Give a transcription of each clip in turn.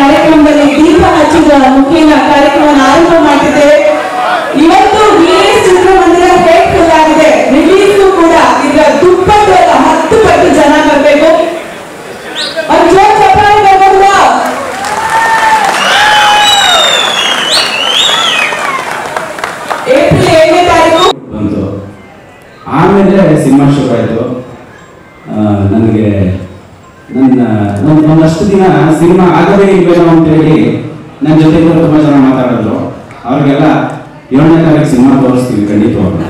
ಕಾರ್ಯಕ್ರಮದಲ್ಲಿ ದೀಪ ಹಚ್ಚಿದ ಮುಖೇನ ಕಾರ್ಯಕ್ರಮವನ್ನು ಆರಂಭ ಮಾಡಿದ್ದೇವೆ ಇವತ್ತು ರಿಲೀಸ್ ಚಿತ್ರಮಂದಿರ ಫುಲ್ ಆಗಿದೆ ರಿಲೀಸ್ ಕೂಡ ಇದರ ದುಪ್ಪಟ್ಟು ಅಲ್ಲ ಹತ್ತು ಪಟ್ಟು ಜನ ಬರಬೇಕು ಒಂದು ಜೋರ್ ಚಪ್ಪಾಳೆ ಬರ್ಬೋದಾ? ಏಪ್ರಿಲ್ ಏಳನೇ ತಾರೀಕು ಬಂತು ಆಮೇಲೆ ಸಿನಿಮಾ ಶುರು ಆಯಿತು ನನಗೆ ನನ್ನ ಒಂದು ಒಂದಷ್ಟು ದಿನ ಸಿನಿಮಾ ಆಗದೇ ಇಲ್ವೇನೋ ಅಂತೇಳಿ ನನ್ನ ಜೊತೆ ಕೂಡ ತುಂಬ ಜನ ಮಾತಾಡಿದ್ರು ಅವ್ರಿಗೆಲ್ಲ ಏಳನೇ ತಾರೀಕು ಸಿನಿಮಾ ತೋರಿಸ್ತೀವಿ ಖಂಡಿತವಾಗ್ಲು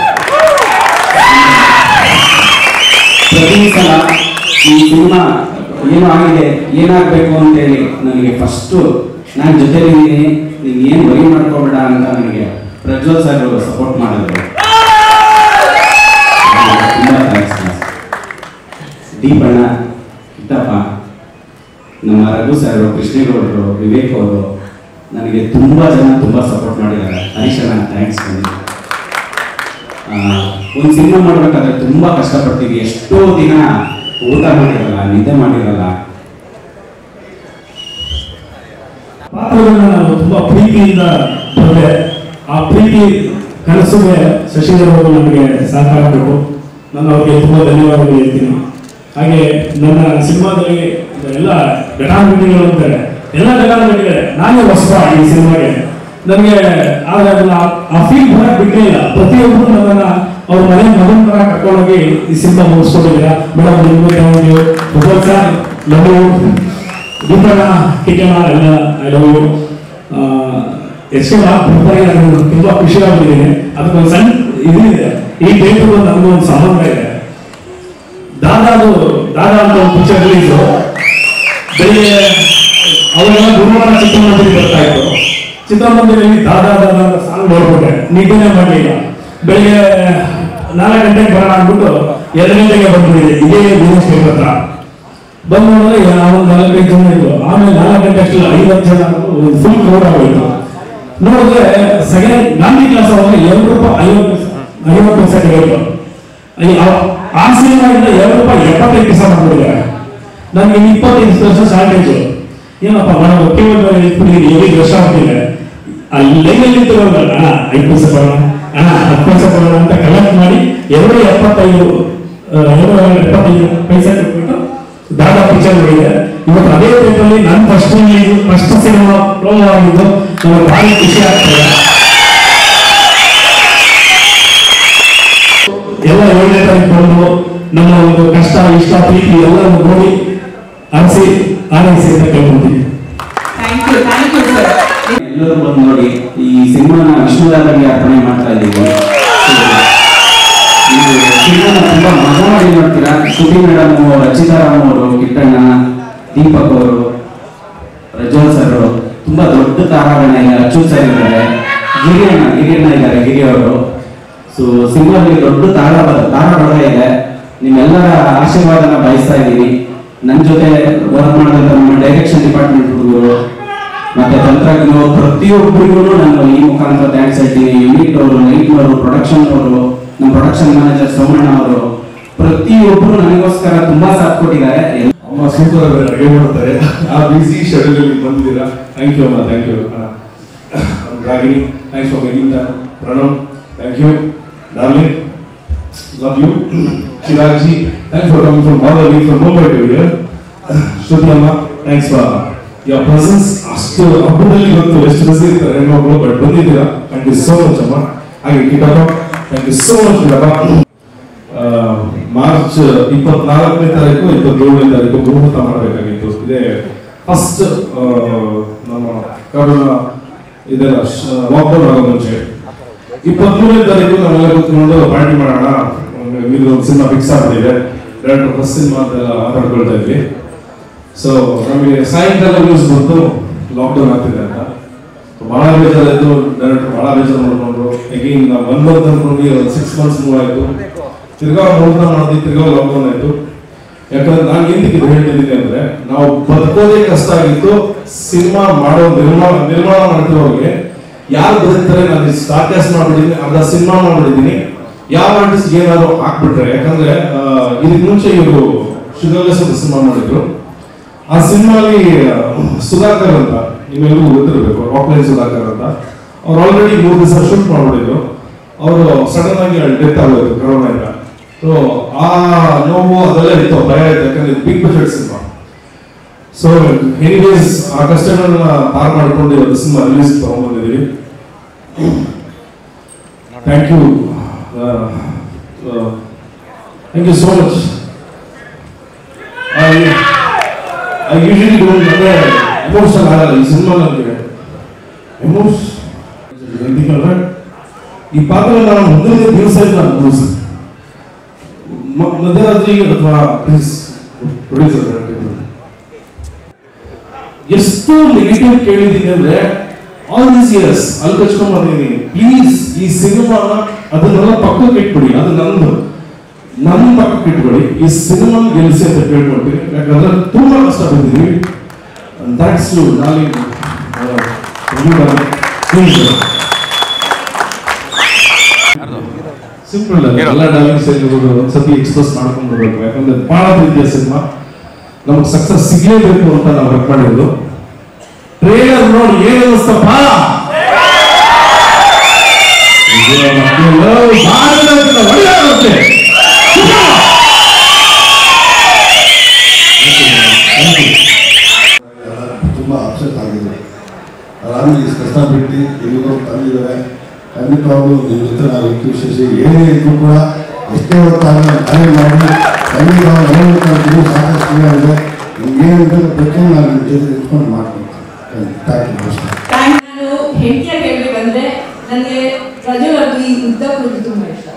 ಪ್ರತಿ ಸಲ ಈ ಸಿನಿಮಾ ಏನೋ ಆಗಿದೆ ಏನಾಗಬೇಕು ಅಂತೇಳಿ ನನಗೆ ಫಸ್ಟು ನಾನು ಜೊತೆಲಿದ್ದೀನಿ ನೀನು ಏನು ವರಿ ಮಾಡ್ಕೋಬೇಡ ಅಂತ ನನಗೆ ಪ್ರಜ್ವಲ್ ಸರ್ ಸಪೋರ್ಟ್ ಮಾಡಿದ್ರು ತುಂಬ ಥ್ಯಾಂಕ್ಸ್ ದೀಪಣ್ಣ ಕಿಟ್ಟಪ್ಪ ನಮ್ಮ ರಘು ಸರ್ ಕೃಷ್ಣೇಗೌಡರು ವಿವೇಕ್ ಅವರು ನನಗೆ ತುಂಬ ಜನ ತುಂಬ ಸಪೋರ್ಟ್ ಮಾಡಿದ್ದಾರೆ ಹರೀಶಣ್ಣ ಥ್ಯಾಂಕ್ಸ್ ಒಂದು ಸಿನಿಮಾ ಮಾಡ್ಬೇಕಾದ್ರೆ ತುಂಬಾ ಕಷ್ಟಪಡ್ತೀವಿ ಎಷ್ಟೋ ದಿನ ಊಟ ಮಾಡಿರಲ್ಲ ನಿದ್ದೆ ಮಾಡಿರಲ್ಲ ಪಾತ್ರಗಳನ್ನ ನಾನು ತುಂಬಾ ಪ್ರೀತಿಯಿಂದ ಬರೆದೆ ಆ ಪ್ರೀತಿ ಕನಸಿಗೆ ಶಶಿಧರ್ ಅವರು ನನಗೆ ಸಹಕಾರ ಬೇಕು ನಾನು ಅವರಿಗೆ ತುಂಬಾ ಧನ್ಯವಾದಗಳು ಹೇಳ್ತೀನಿ ಹಾಗೆ ನನ್ನ ಸಿನಿಮಾದಲ್ಲಿ ಎಲ್ಲ ಘಟಾನುಘಟಿಗಳು ಅಂತಾರೆ ಎಲ್ಲ ಘಟಾನುಘಟಿಗಳೇ ನಾನೇ ಹೊಸ ಈ ಸಿನಿಮಾಗೆ ನನಗೆ ಆದ್ರೆ ಅದನ್ನ ಆ ಫೀಲ್ ಬರಕ್ ಬಿಟ್ಟೇ ಇಲ್ಲ ಪ್ರತಿಯೊಬ್ಬರು ನನ್ನನ್ನ ಅವ್ರ ಮನೆ ಮಗನ ತರ ಕರ್ಕೊಂಡೋಗಿ ಈ ಸಿನಿಮಾ ಮುಗಿಸ್ಕೊಂಡಿದ್ದೀರಾ ಮೇಡಮ್ ನಿಮ್ಗೆ ಥ್ಯಾಂಕ್ ಯು ಸರ್ ಲವ್ ದೀಪಣ್ಣ ಕಿಟ್ಟಣ ಎಲ್ಲ ಐ ಲವ್ ಯು ಎಷ್ಟು ಪ್ರಿಪೇರ್ ನಾನು ತುಂಬಾ ಖುಷಿಯಾಗಿದ್ದೀನಿ ಅದಕ್ಕೊಂದು ಸಣ್ಣ ಇದಿದೆ ಈ ಡೇಟ್ ನನಗೂ ಒಂದು ಸಂಬಂಧ ಇದೆ ದಾದಾದು ದಾದಾ ಅಂತ ಒಂದು ಪಿಕ್ಚರ್ ರಿಲೀಸ್ ಬೆಳಿಗ್ಗೆ ಅವಾಗೆಲ್ಲ ಗುರುವಾರ ಚಿತ್ರಮಂದಿರ ಬರ್ತಾ ಇತ್ತು ಚಿತ್ರಮಂದಿರದಲ್ಲಿ ದಾದಾ ದಾದಾ ಅಂತ ಸಾಂಗ್ ನೋಡ್ಬಿಟ್ಟೆ ನಿದ್ದೆನೇ ಮಾಡಲಿಲ್ಲ ಬೆಳಿಗ್ಗೆ ನಾಲ್ಕು ಗಂಟೆಗೆ ಬರೋಣ ಅಂದ್ಬಿಟ್ಟು ಎರಡು ಗಂಟೆಗೆ ಬಂದ್ಬಿಟ್ಟಿದೆ ಇದೇ ಬಿಸ್ನೆಸ್ ಹತ್ರ ಬಂದ್ ನೋಡಿದ್ರೆ ಒಂದು ನಾಲ್ಕೈದು ಜನ ಇದ್ರು ಆಮೇಲೆ ನಾಲ್ಕು ಗಂಟೆ ಅಷ್ಟಿಲ್ಲ ಐವತ್ತು ಜನ ಫುಲ್ ಕ್ರೌಡ್ ಆಗೋಯ್ತು ನೋಡಿದ್ರೆ ಸೆಕೆಂಡ್ ಗಾಂಧಿ ಕ್ಲಾಸ್ ಅವಾಗ ಎರಡು ರೂಪಾಯಿ ಐವತ್ತು ಐವತ್ತು ಪರ್ಸೆಂಟ್ ಇರೋದು ಅಯ್ಯ, ಆ- ಆ ಸಿನಿಮಾದಿಂದ ಎರಡು ರೂಪಾಯಿ ಎಪ್ಪತ್ತೈದು ಪೈಸೆ ಮಾಡ್ಬಿಟ್ಟಿದ್ದಾರೆ ನನಗೆ ಇನ್ನು ಇಪ್ಪತ್ತೈದು ವರ್ಷ ಶಾರ್ಟೇಜ್ ಏನಪ್ಪ ನಾನು ಒಕ್ಕೇವಲ್ ಇಟ್ಬಿಟ್ಟಿದ್ದೀನಿ ಎಲ್ಲಿ ವರ್ಷ ಆಗ್ತಿದೆ ಅಲ್ಲಿ ಲೈನಲ್ಲಿ ನಿಂತಿರೋದು ಅಣ್ಣ ಐದು ಪೈಸೆ ಬರೋಣ ಅಣ್ಣ ಹತ್ತು ಪೈಸೆ ಬರೋಣ ಅಂತ ಕಲೆಕ್ಟ್ ಮಾಡಿ ಎರಡು ಎಪ್ಪತ್ತೈದು ಆ, ಎರಡು ಎಪ್ಪತ್ತೈದು ಪೈಸೆ ಕೊಟ್ಬಿಟ್ಟು ದಾದಾ ಪಿಕ್ಚರ್ ನೋಡಿದೆ ಇವತ್ತು ಅದೇ ಟೈಮಲ್ಲಿ ನನ್ನ ಫಸ್ಟ್ ಫಸ್ಟ್ ಸಿನಿಮಾ ಪ್ರೋಮೋ ಆಗಿದ್ದು ನನಗೆ ಭಾರಿ ಖುಷಿ ಆಗ್ತದೆ ಎಲ್ಲ ಏಳನೇ ತಾರೀಕು ಬಂದು ನಮ್ಮ ಒಂದು ಕಷ್ಟ ಇಷ್ಟ ಪ್ರೀತಿ ಎಲ್ಲವನ್ನು ನೋಡಿ ಅರಸಿ ಆರೈಸಿ ಅಂತ ಕೇಳ್ಕೊಂತೀನಿ thank you thank you sir ಎಲ್ಲರೂ ಬಂದು ನೋಡಿ ಈ ಸಿನಿಮಾನ ವಿಷ್ಣುದಾದರಿಗೆ ಅರ್ಪಣೆ ಮಾಡ್ತಾ ಇದ್ದೀವಿ ನೀವು ಸಿನಿಮಾನ ತುಂಬಾ ಮಜಾ ಮಾಡಿ ನೋಡ್ತೀರಾ ಶ್ರುತಿ ಮೇಡಮ್ ರಚಿತಾರಾಮ್ ಅವರು ಕಿಟ್ಟಣ್ಣ ದೀಪಕ್ ಅವರು ಪ್ರಜ್ವಲ್ ಸರ್ ತುಂಬಾ ದೊಡ್ಡ ತಾರಾಗಣ ಇದೆ ಅಚ್ಯುತ್ ಸರ್ ಇದ್ದಾರೆ ಗಿರಿಯಣ್ಣ ಗಿರಿಯಣ್ಣ ಇದ್ದಾರೆ ಗಿರಿ ಅವರು ಸೊ ಸಿನಿಮಾದಲ್ಲಿ ದೊಡ್ಡ ತಾರ ತಾರಾಬಲ ಇದೆ ನಿಮ್ಮೆಲ್ಲರ ಆಶೀರ್ವಾದನ ಬಯಸ್ತಾ ಇದ್ದೀನಿ ನನ್ನ ಜೊತೆ ವರ್ಕ್ ಮಾಡಿದಂಥ ನಮ್ಮ ಡೈರೆಕ್ಷನ್ ಡಿಪಾರ್ಟ್ಮೆಂಟ್ ಹುಡುಗರು ಮತ್ತೆ ತಂತ್ರಜ್ಞರು ಪ್ರತಿಯೊಬ್ಬರಿಗೂ ನಾನು ಈ ಮುಖಾಂತರ ಥ್ಯಾಂಕ್ಸ್ ಹೇಳ್ತೀನಿ ಯೂನಿಟ್ ಅವರು ಲೈಟ್ ಅವರು ಪ್ರೊಡಕ್ಷನ್ ಅವರು ನಮ್ಮ ಪ್ರೊಡಕ್ಷನ್ ಮ್ಯಾನೇಜರ್ ಸೋಮಣ್ಣ ಅವರು ಪ್ರತಿಯೊಬ್ಬರು ನನಗೋಸ್ಕರ ತುಂಬಾ ಸಾಥ್ ಕೊಟ್ಟಿದ್ದಾರೆ ಎಲ್- ಅಮ್ಮ ಸೂಪರ್ ಅಡುಗೆ ಮಾಡ್ತಾರೆ ಆ ಬಿಸಿ ಶೆಡ್ಯೂಲ್ ಅಲ್ಲಿ ಬಂದಿದ್ದೀರಾ ಥ್ಯಾಂಕ್ ಯು ಅಮ್ಮ thank you Ragini thanks for making the Pranav thank you darling love you ಶಿರಾಜಿ thanks for coming from all the from Mumbai to here Shruti ಅಮ್ಮ ಥ್ಯಾಂಕ್ಸ್ ಫಾರ್ ಯುವರ್ ಪ್ರೆಸೆನ್ಸ್ ಅಷ್ಟು ಹಬ್ಬದಲ್ಲಿ ಬಂತು ಎಷ್ಟು ಬಿಸಿ ಇರ್ತಾರೆ ಹೆಣ್ಮಕ್ಳು ಬಟ್ ಬಂದಿದ್ದೀರಾ ಥ್ಯಾಂಕ್ ಯು ಸೋ ಮಚ್ ಅಮ್ಮ ಹಾಗೆ ಕಿಟಪ್ಪ ಥ್ಯಾಂಕ್ ಯು ಸೋ ಮಚ್ ಕಿಟಪ್ಪ ಆ, ಮಾರ್ಚ್ ಇಪ್ಪತ್ನಾಲ್ಕನೇ ತಾರೀಕು ಇಪ್ಪತ್ತೇಳನೇ ತಾರೀಕು ಮುಹೂರ್ತ ಮಾಡಬೇಕಾಗಿತ್ತು ಇದೇ ಫಸ್ಟ್ ನಮ್ಮ ಕರೋನಾ ಇದೆಲ್ಲ ಲಾಕ್ಡೌನ್ ಆಗೋ ಮುಂಚೆ ಇಪ್ಪತ್ಮೂರನೇ ತಾರೀಕು ನಾವೆಲ್ಲ ಕೂತ್ಕೊಂಡು ಪಾರ್ಟಿ ಮಾಡೋಣ ಇದು ಒಂದು ಸಿನಿಮಾ ಫಿಕ್ಸ್ ಆಗ್ಬಿಟ್ಟಿದೆ ಡೈರೆಕ್ಟರ್ ಫಸ್ಟ್ ಸಿನಿಮಾ ಅಂತೆಲ್ಲ ಮಾತಾಡ್ಕೊಳ್ತಾ ಇದ್ವಿ ಸೊ ನಮಗೆ ಸಾಯಂಕಾಲ ನ್ಯೂಸ್ ಬಂತು ಲಾಕ್ಡೌನ್ ಆಗ್ತಿದೆ ಅಂತ ಬಹಳ ಬೇಜಾರಾಯ್ತು ಡೈರೆಕ್ಟರ್ ಬಹಳ ಬೇಜಾರು ಮಾಡ್ಕೊಂಡ್ರು ಅಗೇನ್ ನಾವು ಒನ್ ಮಂತ್ ಅನ್ಕೊಂಡ್ವಿ ಸಿಕ್ಸ್ ಮಂತ್ಸ್ ಮೂವ್ ಆಯ್ತು ತಿರ್ಗಾ ಮುಹೂರ್ತ ಮಾಡಿದ್ವಿ ತಿರ್ಗಾ ಲಾಕ್ಡೌನ್ ಆಯ್ತು ಯಾಕಂದ್ರೆ ನಾನು ಎಂದಿಗೆ ಇದು ಹೇಳ್ತಿದ್ದೀನಿ ಅಂದ್ರೆ ನಾವು ಬದುಕೋದೇ ಕಷ್ಟ ಆಗಿತ್ತು ಸಿನಿಮಾ ಮಾಡೋ ನಿರ್ಮಾಣ ನಿರ್ಮಾಣ ಮಾಡ್ತಿರೋರಿಗೆ ಯಾರು ಬದುಕ್ತಾರೆ ನಾನು ಸ್ಟಾರ್ಕಾಸ್ಟ್ ಮಾಡ್ಬಿಟ್ಟಿದ್ದೀನಿ ಅರ್ಧ ಸಿನಿಮಾ ಮಾಡ್ಬಿಟ್ಟಿದ್ದೀನಿ ಯಾವ ಆರ್ಟಿಸ್ಟ್ ಏನಾದ್ರು ಹಾಕ್ಬಿಟ್ರೆ ಯಾಕಂದ್ರೆ ಆ, ಇದಕ್ ಮುಂಚೆ ಇವರು ಶುಗರ್ಲೆಸ್ ಅಂತ ಸಿನಿಮಾ ಮಾಡಿದ್ರು ಆ ಸಿನಿಮಾಲಿ ಸುಧಾಕರ್ ಅಂತ ನಿಮ್ಮೆಲ್ಲರಿಗೂ ಗೊತ್ತಿರಬೇಕು ರಾಕ್ಲೈನ್ ಸುಧಾಕರ್ ಅಂತ ಅವ್ರು ಆಲ್ರೆಡಿ ಮೂರು ದಿವಸ ಶೂಟ್ ಮಾಡ್ಬಿಟ್ಟಿದ್ರು ಅವರು ಸಡನ್ ಆಗಿ ಡೆತ್ ಆಗೋಯ್ತು ಕರೋನಾಯಿಂದ ಸೊ ಆ ನೋವು ಅದೆಲ್ಲ ಇತ್ತು ಭಯ ಇತ್ತು ಯಾಕಂದ್ರೆ big budget cinema so anyways ಆ ಕಷ್ಟಗಳನ್ನ ಪಾರ್ ಮಾಡ್ಕೊಂಡು ಇವತ್ತು ಸಿನಿಮಾ ರಿಲೀಸ್ ತಗೊಂಡ್ಬಂದಿದ್ದೀವಿ thank you thank you so much I I usually don't ಅಂದ್ರೆ ಎಮೋಷನಲ್ ಆಗಲ್ಲ ಈ ಸಿನಿಮಾ ನನಗೆ ಎಮೋಷ್ ಎಂತಿಕಂದ್ರೆ ಈ ಪಾತ್ರ ನಾನು ಮೊದಲನೇ ದಿವಸ ನಾನು ಅನುಭವಿಸಿದೆ ಮ- ಮಧ್ಯರಾತ್ರಿ ಅಥವಾ ಪ್ಲೀಸ್ ಪ್ರೊಡ್ಯೂಸರ್ ಎಷ್ಟು ನೆಗೆಟಿವ್ ಕೇಳಿದ್ದೀನಿ ಅಂದ್ರೆ ಆಲ್ ದೀಸ್ ಇಯರ್ಸ್ ಅಲ್ಲಿ ಕಚ್ಕೊಂಡ್ ಬಂದಿದ್ದೀನಿ ಪ್ಲೀಸ್ ಈ ಸಿನಿಮಾನ ಅದನ್ನೆಲ್ಲ ಪಕ್ಕಕ್ಕೆ ಇಟ್ಬಿಡಿ ಅದು ನಂದು ನನ್ನ ಪಕ್ಕಕ್ಕೆ ಇಟ್ಬಿಡಿ ಈ ಸಿನಿಮಾ ಗೆಲ್ಲಿಸಿ ಅಂತ ಕೇಳ್ಕೊಳ್ತೀನಿ ಯಾಕಂದ್ರೆ ತುಂಬಾ ಕಷ್ಟ ಬಿದ್ದಿದ್ದೀವಿ ದಟ್ಸ್ ಟು ನಾಲಿ ಸಿಂಪಲ್ ಎಲ್ಲ ಡಾಲಿಂಗ್ಸ್ ಇರ್ಬೋದು ಒಂದ್ಸತಿ ಎಕ್ಸ್ಪ್ರೆಸ್ ಮಾಡ್ಕೊಂಡು ಬರ್ಬೇಕು ಯಾಕಂದ್ರೆ ಬಹಳ ಪ್ರೀತಿಯ ಸಿನಿಮಾ ನಮ್ಗೆ ಸಕ್ಸಸ್ ಸಿಗ್ಲೇಬೇಕು ಅಂತ ನಾವು ವರ್ಕ್ ಮಾಡಿರೋದು ಟ್ರೇಲರ್ ನೋಡಿ ಏನ್ ಅನ್ನಿಸ್ತಪ್ಪ ಇದು ಮಕ್ಕಳು ಭಾರತದ ಒಳ್ಳೆಯಾಗುತ್ತೆ ತುಂಬ ಅಪ್ಸೆಟ್ ಆಗಿದೆ ಆರಾಮಾಗಿ ಈ ಕಷ್ಟ ಬಿಟ್ಟು ಎಲ್ಲಿಗೋ ತಂದಿದ್ದಾರೆ ಖಂಡಿತವಾಗ್ಲೂ ನಿಮ್ಮ ಜೊತೆ ನಾವು ಇರ್ತೀವಿ ಶಶಿ ಏನೇ ಇದ್ರು ಕೂಡ ಎಷ್ಟೇ ಹೊತ್ತಾಗಲಿ ಕಾರ್ಯ ಮಾಡಿ ಖಂಡಿತವಾಗಿ ಹೇಳ್ಬೇಕಂತೀವಿ ಸಾಕಷ್ಟು ಜನ ಇದೆ ನಿಮ್ಗೆ ಏನಿದೆ ಪ್ರತಿಯೊಂದು ನಾನು ನಿಮ್ಮ ಜೊತೆ ಇಟ್ಕೊಂಡು ಮಾಡ್ತೀನಿ ಥ್ಯಾಂಕ್ ಯು ಅಷ್ಟೇ ಥ್ಯಾಂಕ್ ನಾನು ಹೆಂಡತಿಯಾಗಿ ಹೇಳ್ಬೇಕಂದ್ರೆ ನನಗೆ ಪ್ರಜ್ವಲ್ ಅವ್ರದ್ದು ಈ ಉದ್ದ ಕೂದಲು ತುಂಬಾ ಇಷ್ಟ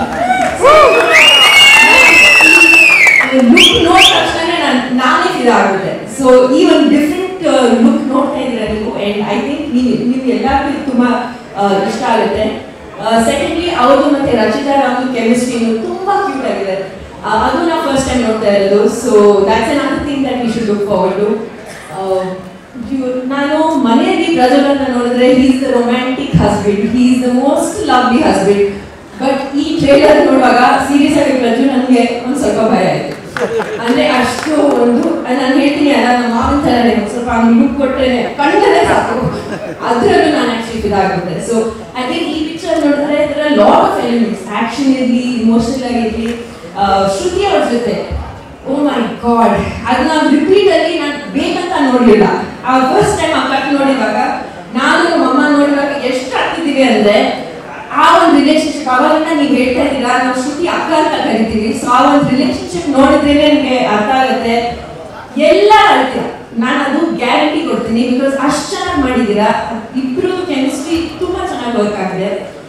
ಲುಕ್ ನೋಡಿದ ತಕ್ಷಣ ನಾನು ನಾನೇ ಇದಾಗುತ್ತೆ ಸೊ ಈ ಒಂದು ಡಿಫ್ರೆಂಟ್ ಲುಕ್ ನೋಡ್ತಾ ಇದ್ದೀರಾ ನೀವು ಅಂಡ್ ಐ ಥಿಂಕ್ ನೀವು ನೀವು ಎಲ್ಲರಿಗೂ ಇದು ತುಂಬಾ ಆ, ಇಷ್ಟ ಆಗುತ್ತೆ ಸೆಕೆಂಡ್ಲಿ ಅವ್ರದ್ದು ಮತ್ತೆ ರಚಿತಾ ರಾಮ್ದು ಕೆಮಿಸ್ಟ್ರಿನು ತುಂಬಾ ಕ್ಯೂಟ್ ಆಗಿದೆ ಆ, ಅದು ನಾವು ಫಸ್ಟ್ ಟೈಮ್ ನೋಡ್ತಾ ಇರೋದು so that's an other thing that we should look forward to ಇವ್ರು- ನಾನು ಮನೆಯಲ್ಲಿ ಪ್ರಜ್ವಲನ್ನ ನೋಡಿದ್ರೆ he's the romantic husband he's the most lovely husband but ಈ ಟ್ರೇಲರ್ ನೋಡುವಾಗ ಸೀರಿಯಸ್ ಆಗಿ ಪ್ರಜ್ವಲ್ ನನಗೆ ಒಂದು ಸ್ವಲ್ಪ ಭಯ ಆಯ್ತು ಅಂದ್ರೆ ಅಷ್ಟು ಒಂದು ನಾನು ಹೇಳ್ತೀನಿ ಅಲ್ಲ ನಮ್ಮ ಮಾವನ ಥರನೇ ಒಂದ್ ಸ್ವಲ್ಪ ಅವ್ನಿಗೆ ಲುಕ್ ಕೊಟ್ಟರೆ ಕಂಡರೆ ಸಾಕು ಅದ್ರಲ್ಲೂ ನಾನು ಆಕ್ಚುಲಿ ಇದಾಗುತ್ತೆ ಸೊ ಐ ಥಿಂಕ್ ಈ ಪಿಕ್ಚರ್ ನೋಡಿದ್ರೆ ಇದರ ಲಾಟ್ ಆಫ್ ಎಲಿಮೆಂಟ್ಸ್ ಆಕ್ಷನ್ ಇರಲಿ ಇಮೋಷನಲ್ ಆಗಿರಲಿ ಶ್ರುತಿ ಅವ್ರ ಜೊತೆ ಓ ಮೈ ಗಾಡ್ ಅದನ್ನ ರಿಪೀಟ್ ಅಲ್ಲಿ ನಾನು ಬೇಕಂತ ನೋಡ್ಲಿಲ್ಲ ಆ ಫಸ್ಟ್ ಟೈಮ್ ಆ ಕಟ್ ನೋಡಿದಾಗ ನಾನು ನಮ್ಮ ಅಮ್ಮ ನೋಡಿದಾಗ ಎಷ್ಟು ಆಗ್ತಿದ್ದೀವಿ ಅಂದ್ರೆ ಆ ಒಂದು ರಿಲೇಶನ್ಶಿಪ್ ಅವಾಗಿಂದ ನೀವು ಹೇಳ್ತಾ ಇದ್ದೀರಾ ನಾವು ಶ್ರುತಿ ಅಕ್ಕ ಅಂತ ಕರಿತೀವಿ ಸೊ ಆ ಒಂದು ರಿಲೇಶನ್ಶಿಪ್ ನೋಡಿದ್ರೇನೆ ನಿಮಗೆ ಅರ್ಥ ಆಗುತ್ತೆ ಎಲ್ಲ ಅಳ್ತೀರ ನಾನು ಅದು ಗ್ಯಾರಂಟಿ ಕೊಡ್ತೀನಿ ಬಿಕಾಸ್ ಅಷ್ಟು ಚೆನ್ನಾಗಿ ಮಾಡಿದ್ದೀರಾ ಇಬ್ರು ಕೆಮಿಸ್ಟ್ರಿ ತುಂಬಾ ಚೆನ್ನಾಗಿ ವರ್ಕ್ ಆಗಿದೆ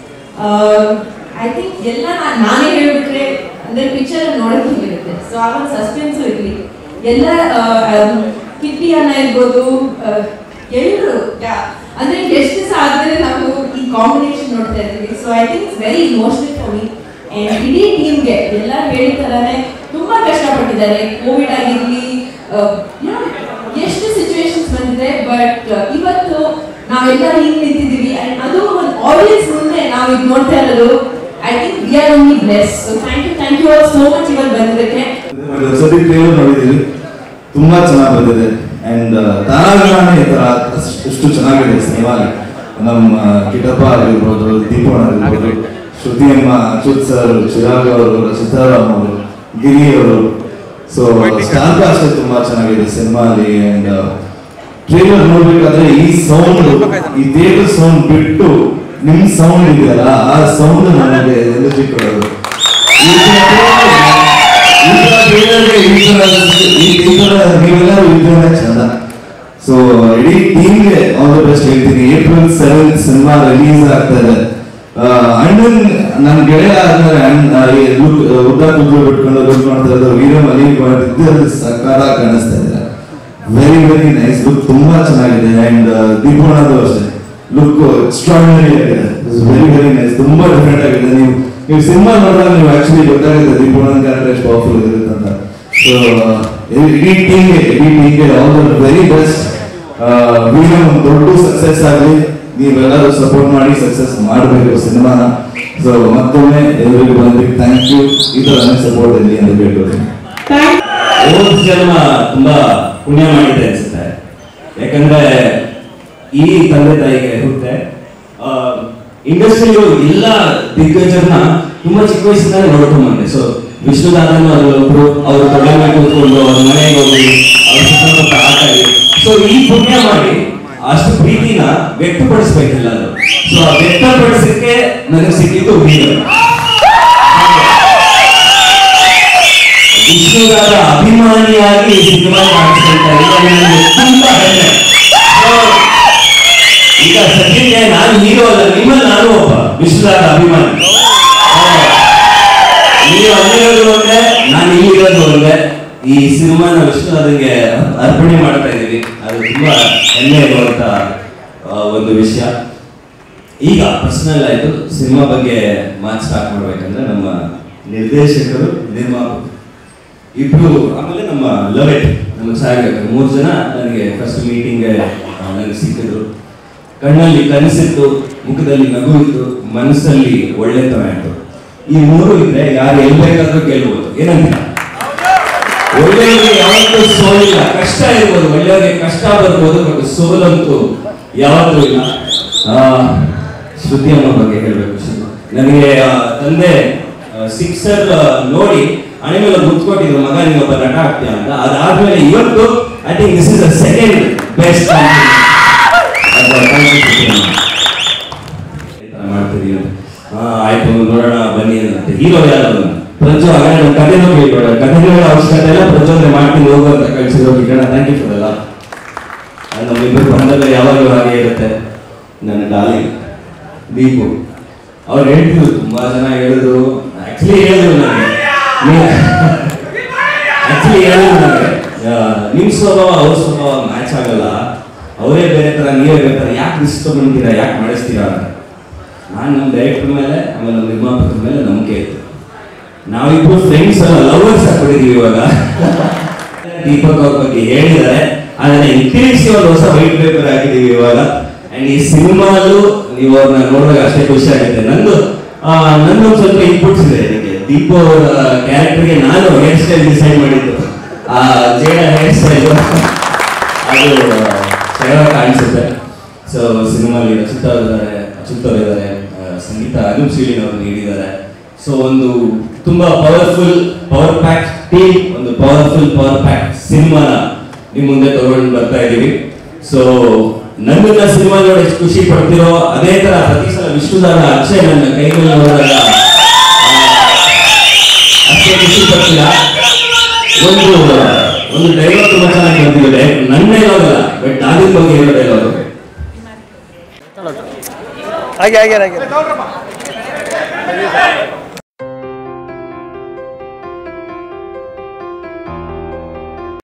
ಐ ಥಿಂಕ್ ಎಲ್ಲ ನಾ- ನಾನೇ ಹೇಳ್ಬಿಟ್ರೆ ಅಂದ್ರೆ ಪಿಕ್ಚರ್ ನೋಡಕ್ಕೆ ಇರುತ್ತೆ ಸೊ ಆ ಒಂದು ಸಸ್ಪೆನ್ಸ್ ಇರಲಿ ಎಲ್ಲ ಕಿಟ್ಟಿ ಅನ್ನ ಇರ್ಬೋದು ಎಲ್ಲರೂ ಅಂದ್ರೆ ಎಷ್ಟು ದಿವಸ ಆದ್ಮೇಲೆ ನಾವು ಈ ಕಾಂಬಿನೇಷನ್ ನೋಡ್ತಾ ಇದ್ದೀವಿ so I think it's very emotional for me and ಇಡೀ ಟೀಮ್ಗೆ ಎಲ್ಲ ಹೇಳಿದ ಥರನೇ ತುಂಬಾ ಕಷ್ಟಪಟ್ಟಿದ್ದಾರೆ ಕೋವಿಡ್ ಆಗಿರ್ಲಿ ಆ, you know, ಎಷ್ಟು ಸಿಚುವೇಶನ್ಸ್ ಬಂದಿದೆ ಬಟ್ ಇವತ್ತು ನಾವೆಲ್ಲ ಹಿಂಗ್ ನಿಂತಿದ್ದೀವಿ ಅಂಡ್ ಅದು ಒಂದು ಆಡಿಯನ್ಸ್ ಮುಂದೆ ನಾವು ಇದು ನೋಡ್ತಾ ಇರೋದು I think we are only bless so thank you thank you so much ಇವತ್ತು ಬಂದಿದ್ದಕ್ಕೆ ಸತಿ ಟ್ರೇಲರ್ ನೋಡಿದ್ದೀವಿ ತುಂಬಾ ಚೆನ್ನಾಗಿ ಬಂದಿದೆ ಅಂಡ್ ತಾರಾಗಣನೆ ಈ ತರ ಅಷ್ಟ್- ಎಷ್ಟು ಚೆನ್ನಾಗಿದೆ ಸಿನಿಮಾ ನಮ್ಮ ಕಿಟಪ್ಪ ಆಗಿರ್ಬೋದು ದೀಪೋಣ ಆಗಿರ್ಬೋದು ಶ್ರುತಿ ಅಮ್ಮ ಅಚ್ಯುತ್ ಸರ್ ಚಿರಾಗ್ ಅವರು ರಚಿತಾರಾಮ್ ಅವರು ಗಿರಿ ಅವರು ಸೊ ಸ್ಟಾರ್ ಕಾಸ್ಟ್ ತುಂಬಾ ಚೆನ್ನಾಗಿದೆ ಸಿನಿಮಾ ಅಲ್ಲಿ ಅಂಡ್ ಟ್ರೇಲರ್ ನೋಡ್ಬೇಕಾದ್ರೆ ಈ ಸೌಂಡ್ ಈ ಥಿಯೇಟರ್ ಸೌಂಡ್ ಬಿಟ್ಟು ನಿಮ್ ಸೌಂಡ್ ಇದೆಯಲ್ಲ ಆ ಸೌಂಡ್ ನನಗೆ ಎನರ್ಜಿ ಕೊಡೋದು ಈ ತರ trailer ಗೆ ಈ ತರ ಈ- ಈ ತರ ನೀವೆಲ್ಲರೂ ಇದ್ರೆ ಚಂದ ಸೊ ಇಡೀ ಟೀಮ್ಗೆ ಆಲ್ ದ ಬೆಸ್ಟ್ ಹೇಳ್ತೀನಿ ಏಪ್ರಿಲ್ ಸೆವೆನ್ ಸಿನಿಮಾ ರಿಲೀಸ್ ಆಗ್ತಾ ಇದೆ ಅಣ್ಣನ್ ನನ್ನ ಗೆಳೆಯ ಆದ್ಮೇಲೆ ಲುಕ್ ಉದ್ದ ಕೂದಲು ಬಿಟ್ಕೊಂಡು ಲುಕ್ ಮಾಡ್ತಾ ಇದ್ದಾರೆ ವೀರ ಮಲಿ ಇದ್ದಲ್ಲಿ ಸಕ್ಕದ ಕಾಣಿಸ್ತಾ ಇದ್ದಾರೆ ವೆರಿ ವೆರಿ ನೈಸ್ ಲುಕ್ ತುಂಬಾ ಚೆನ್ನಾಗಿದೆ ಅಂಡ್ ದೀಪೋಣದು ಅಷ್ಟೇ ಲುಕ್ ಎಕ್ಸ್ಟ್ರಾರ್ಡಿನರಿ ಆಗಿದೆ ವೆರಿ ವೆರಿ ನೈಸ್ ತುಂಬಾ ಡಿಫ್ರೆಂಟ್ ಆಗಿದೆ ನೀವು ನೀವು ಸಿನಿಮಾ ನೋಡಿದಾಗ ನೀವು ಆಕ್ಚುಲಿ ಗೊತ್ತಾಗುತ್ತೆ ದೀಪೋಣನ್ ಕ್ಯಾರೆಕ್ಟರ್ ಎಷ್ಟು ಪವರ್ಫುಲ್ ಇರುತ್ತೆ ಅಂತ ಸೊ ಇಡೀ ಟೀಮ್ಗೆ ಇಡೀ ಟೀಮ್ಗೆ all the very best video ಒಂದು ದೊಡ್ಡ ಸಕ್ಸಸ್ ಆಗಲಿ ನೀವೆಲ್ಲರೂ ಸಪೋರ್ಟ್ ಮಾಡಿ ಸಕ್ಸಸ್ ಮಾಡಬೇಕು ಸಿನಿಮಾನ ಸೊ ಮತ್ತೊಮ್ಮೆ ಎಲ್ಲರಿಗೂ ಬಂದ್ಬಿಟ್ಟು ಥ್ಯಾಂಕ್ ಯು ಈ ಥರ ಸಪೋರ್ಟ್ ಇರಲಿ ಅಂತ ಕೇಳ್ಕೊಳ್ತೀನಿ ಥ್ಯಾಂಕ್ ಹೋದ ಜನ್ಮ ತುಂಬಾ ಪುಣ್ಯ ಮಾಡಿದೆ ಅನ್ಸುತ್ತೆ ಯಾಕಂದ್ರೆ ಈ ತಂದೆ ತಾಯಿಗೆ ಹುಟ್ಟೆ ಇಂಡಸ್ಟ್ರಿಯು ಎಲ್ಲ ದಿಗ್ಗಜರನ್ನ ತುಂಬಾ ಚಿಕ್ಕ ವಯಸ್ಸಿನಲ್ಲಿ ನೋಡ್ಕೊಂಡ್ ಬಂದೆ ಸೊ ವಿಷ್ಣುದಾದನು ಅಲ್ಲೊಬ್ರು ಅವ್ರ ತೊಡೆ ಮೇಲೆ ಕೂತ್ಕೊಂಡು ಅವ್ರ ಮನೆಗೆ ಹೋಗಿ ಅವ್ರ ಸುತ್ತಮುತ್ತ ಆಟ ಆಡಿ ಸೊ ಈ ಪುಣ್ಯ ಮಾಡಿ ಅಷ್ಟು ಪ್ರೀತಿನ ವ್ಯಕ್ತಪಡಿಸ್ಬೇಕಿಲ್ಲ ಅದು ಸೊ ಆ ವ್ಯಕ್ತಪಡಿಸಕ್ಕೆ ನನಗೆ ಸಿಕ್ಕಿದ್ದು ವೀರ ವಿಷ್ಣುದಾದ ಅಭಿಮಾನಿಯಾಗಿ ಈ ಸಿನಿಮಾ ಕಾಣಿಸ್ಕೊಳ್ತಾ ಇದ್ದಾರೆ ನನಗೆ ತುಂಬಾ ಹೆಮ್ಮೆ So, ಈಗ ಸದ್ಯಕ್ಕೆ ನಾನು ಹೀರೋ ಅಲ್ಲ ನಿಮ್ಮಲ್ಲಿ ನಾನು ಒಬ್ಬ ವಿಶ್ವದಾದ ಅಭಿಮಾನಿ ನೀವು ಅಲ್ಲಿರೋದು ಒಂದೇ ನಾನು ಇಲ್ಲಿರೋದು ಒಂದೇ ಈ ಸಿನಿಮಾನ ವಿಶ್ವನಾಥನ್ಗೆ ಅರ್ಪಣೆ ಮಾಡ್ತಾ ಇದ್ದೀವಿ ಅದು ತುಂಬಾ ಹೆಮ್ಮೆ ಇರುವಂತ ಆ, ಒಂದು ವಿಷಯ ಈಗ ಪರ್ಸನಲ್ ಆಯ್ತು ಸಿನಿಮಾ ಬಗ್ಗೆ ಮಾತು ಸ್ಟಾರ್ಟ್ ಮಾಡ್ಬೇಕಂದ್ರೆ ನಮ್ಮ ನಿರ್ದೇಶಕರು ನಿರ್ಮಾಪಕರು ಇಬ್ರು ಆಮೇಲೆ ನಮ್ಮ ಲವ್ ಇಟ್ ನಮ್ಮ ಛಾಯಾಗ್ರಾಹಕರು ಮೂರು ಜನ ನನಗೆ ಫಸ್ಟ್ ಮೀಟಿಂಗ್ ನನಗೆ ಸಿಕ್ಕಿದ್ರು ಕಣ್ಣಲ್ಲಿ ಕನಸಿತ್ತು ಮುಖದಲ್ಲಿ ನಗು ಇತ್ತು ಮನಸ್ಸಲ್ಲಿ ಒಳ್ಳೆತನ ಇತ್ತು ಈ ಮೂರು ಇದ್ರೆ ಯಾರು ಎಲ್ಲಿ ಬೇಕಾದ್ರೂ ಗೆಲ್ಬಹುದು ಏನಂತ ಒಳ್ಳೆಯವರಿಗೆ ಯಾವತ್ತೂ ಸೋಲಿಲ್ಲ ಕಷ್ಟ ಇರ್ಬೋದು ಒಳ್ಳೆಯವರಿಗೆ ಕಷ್ಟ ಬರ್ಬೋದು ಬಟ್ ಸೋಲಂತೂ ಯಾವತ್ತೂ ಇಲ್ಲ ಆ, ಶ್ರುತಿ ಅಮ್ಮ ಬಗ್ಗೆ ಹೇಳ್ಬೇಕು ಶ್ರುತಿ. ನನಗೆ ಆ, ತಂದೆ ಸಿಕ್ಸರ್ ನೋಡಿ ಹಣೆ ಮೇಲೆ ಮುತ್ಕೊಟ್ಟಿದ್ರು ಮಗ ನೀನೊಬ್ಬ ನಟ ಆಗ್ತೀಯ ಅಂತ ಅದಾದ್ಮೇಲೆ ಇವತ್ತು I think this is the second best ಮಾಡ್ತೀರಿ ಅಂತ ಹಾ ಆಯ್ತು ನೋಡೋಣ ಬನ್ನಿ ಅಂತ ಹೀರೋ ಯಾರು ಪ್ರಜ್ಜು ಹಾಗಾದ್ರೆ ನಮ್ಮ ಕಥೆನೂ ಕೇಳ್ಬೇಡ ಕಥೆ ಹೇಳೋ ಅವಶ್ಯಕತೆ ಇಲ್ಲ ಪ್ರಜ್ಜು ಅಂದ್ರೆ ಮಾಡ್ತೀನಿ ಹೋಗು ಅಂತ ಕಳಿಸಿದ್ರು ಕಿರಣ ಥ್ಯಾಂಕ್ ಯು ಫಾರ್ ಎಲ್ಲ ನಮ್ಮಿಬ್ಬರು ಬಂದಾಗ ಯಾವಾಗಲೂ ಹಾಗೆ ಇರುತ್ತೆ ನನ್ನ ಡಾರ್ಲಿಂಗ್ ದೀಪು ಅವ್ರು ಹೇಳ್ತಿದ್ರು ತುಂಬಾ ಜನ ಹೇಳಿದ್ರು ಆಕ್ಚುಲಿ ಹೇಳಿದ್ರು ನನಗೆ ಆಕ್ಚುಲಿ ಹೇಳಿದ್ರು ನನಗೆ ಆ, ನಿಮ್ ಸ್ವಭಾವ ಅವ್ರ ಸ್ವಭಾವ ಮ್ಯಾಚ್ ಆಗಲ್ಲ ಅವರೇ ಬೇರೆ ತರ ನೀವೇ ಬೇರೆ ತರ ಯಾಕೆ ರಿಸ್ಕ್ ತಗೊಂತೀರಾ ಯಾಕೆ ಮಾಡಿಸ್ತೀರಾ ಅಂತ ನಾನು ನಮ್ಮ ಡೈರೆಕ್ಟರ್ ಮೇಲೆ ಆಮೇಲೆ ನಮ್ಮ ನಿರ್ಮಾಪಕರ ಮೇಲೆ ನಂಬಿಕೆ ಇತ್ತು ನಾವಿಬ್ರು ಫ್ರೆಂಡ್ಸ್ ಅಲ್ಲ ಲವರ್ಸ್ ಆಗ್ಬಿಟ್ಟಿದೀವಿ ಇವಾಗ ದೀಪಕ್ ಅವ್ರ ಬಗ್ಗೆ ಹೇಳಿದ್ದಾರೆ ಅದನ್ನ ಹಿಂತಿರುಗಿಸಿ ಒಂದು ಹೊಸ ವೈಟ್ ಪೇಪರ್ ಹಾಕಿದೀವಿ ಇವಾಗ ಅಂಡ್ ಈ ಸಿನಿಮಾಲು ನೀವು ಅವ್ರನ್ನ ನೋಡಿದಾಗ ಅಷ್ಟೇ ಖುಷಿ ಆಗುತ್ತೆ ನಂದು ಆ, ನಂದು ಒಂದ್ ಸ್ವಲ್ಪ ಇನ್ಪುಟ್ಸ್ ಇದೆ ಇದಕ್ಕೆ ದೀಪು ಅವರ ಕ್ಯಾರೆಕ್ಟರ್ಗೆ ನಾನು ಹೇರ್ ಸ್ಟೈಲ್ ಡಿಸೈಡ್ ಮಾಡಿದ್ದು ಆ ಜೇಡ ಹೇರ್ ಸ್ಟೈಲ್ ಅದು ಚೆನ್ನಾಗಿ ಕಾಣಿಸುತ್ತೆ ಸೊ ಸಿನಿಮಾಲಿ ರಚಿತ ಅವ್ರು ಇದ್ದಾರೆ ಅಚ್ಯುತ್ ಅವ್ರು ಇದ್ದಾರೆ ಆ, ಸಂಗೀತ ಅನುಪ್ ಶೀಲಿನ್ ಅವರು ನೀಡಿದ್ದಾರೆ ಸೊ ಒಂದು ತುಂಬಾ ಪವರ್ಫುಲ್ ಪವರ್ ಪ್ಯಾಕ್ ಟೀಮ್ ಒಂದು ಪವರ್ಫುಲ್ ಪವರ್ ಪ್ಯಾಕ್ ಸಿನಿಮಾನ ನಿಮ್ ಮುಂದೆ ತಗೊಂಡು ಬರ್ತಾ ಇದೀವಿ ಸೊ ನನ್ನನ್ನ ಸಿನಿಮಾ ನೋಡಿ ಎಷ್ಟು ಖುಷಿ ಪಡ್ತಿರೋ ಅದೇ ತರ ಪ್ರತಿ ಸಲ ವಿಷ್ಣುದಾರ ಅಕ್ಷಯ್ ನನ್ನ ಕೈ ಮೇಲೆ ನೋಡಿದಾಗ ಆ, ಅಷ್ಟೇ ಖುಷಿ ಪಡ್ತೀರಾ ಒಂದು ಒಂದು ಡೈಲಾಗ್ ತುಂಬಾ ಚೆನ್ನಾಗಿ ಬಂದಿದೆ ನನ್ನ ಡೈಲಾಗ್ ಅಲ್ಲ ಬಟ್ ದಾದಿನ ಬಗ್ಗೆ ಹೇಳೋ ಡೈಲಾಗ್ ಹಾಗೆ ಹಾಗೆ ಹಾಗೆ